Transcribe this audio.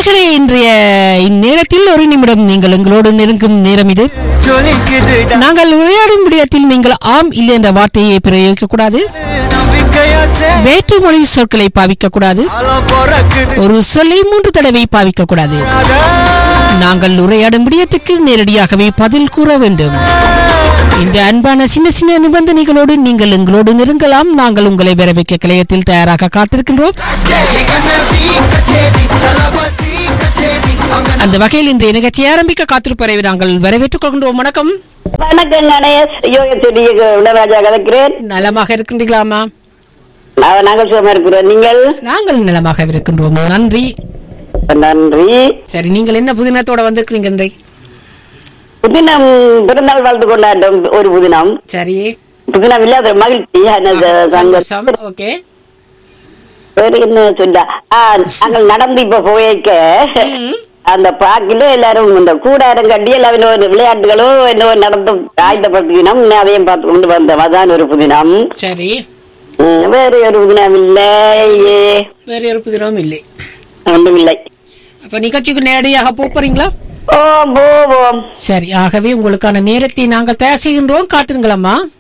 நேர்களே இன்றைய இந்நேரத்தில் ஒரு நிமிடம் நீங்கள் எங்களோடு நெருங்கும் நேரம் இது ஜொலிக்குதுடா நாங்கள் உரையாடும் விடயத்தில் நீங்கள் ஆம் இல்லை என்ற வார்த்தையை பிரயோகிக்க கூடாது நம்பிக்கையா சே வேற்றுமொழி சொற்களை பாவிக்க கூடாது காலம் பிறக்குது ஒரு சொல்லை மூன்று தடவை பாவிக்க கூடாது நாங்கள் உரையாடும் விடயத்துக்கு நேரடியாகவே பதில் கூற வேண்டும் இந்த அன்பான சின்ன சின்ன நிபந்தனைகளோடு நீங்கள் எங்களோடு நெருங்கலாம் நாங்கள் உங்களை வரவேற்க கலையத்தில் தயாராக காத்திருக்கின்றோம் அந்த வகையில் இன்றைய நிகழ்ச்சியை ஆரம்பிக்க காத்திருப்பதை நாங்கள் வரவேற்றுக் கொள்கின்றோம் வணக்கம் வணக்கம் கணேஷ் யோகத்துடைய உடராஜா கலக்கிறேன் நலமாக இருக்கின்றீங்களாமா நான் நாங்கள் சுகமா இருக்கிறோம் நீங்கள் நாங்கள் நலமாக இருக்கின்றோம் நன்றி நன்றி சரி நீங்கள் என்ன புதினத்தோட வந்திருக்கிறீங்க இன்றைக்கு புதினம் பிறந்தாள் வாழ்த்து கொண்டாட்டம் ஒரு புதினம் சரி புதினம் இல்லாத மகிழ்ச்சி அந்த சந்தோஷம் சங்கம். ஓகே வேற என்ன சொல்ல ஆ, நாங்கள் நடந்து இப்ப போயிருக்க அந்த பாக்கில எல்லாரும் இந்த கூடாரம் கட்டி எல்லாரும் ஒரு விளையாட்டுகளோ என்னவோ நடந்து ஆயுதப்படுத்தினோம் அதையும் பார்த்து கொண்டு வந்தோம் அதான் ஒரு புதினம் சரி ம், வேற ஒரு புதினம் இல்லை ஏ, வேற ஒரு புதினமும் இல்லை ஒன்றும் இல்லை அப்ப நிகழ்ச்சிக்கு நேரடியாக போப் போறீங்களா ஓ போவோம் சரி ஆகவே உங்களுக்கான நேரத்தை நாங்கள் தயார் செய்கின்றோம் காத்துருங்களம்மா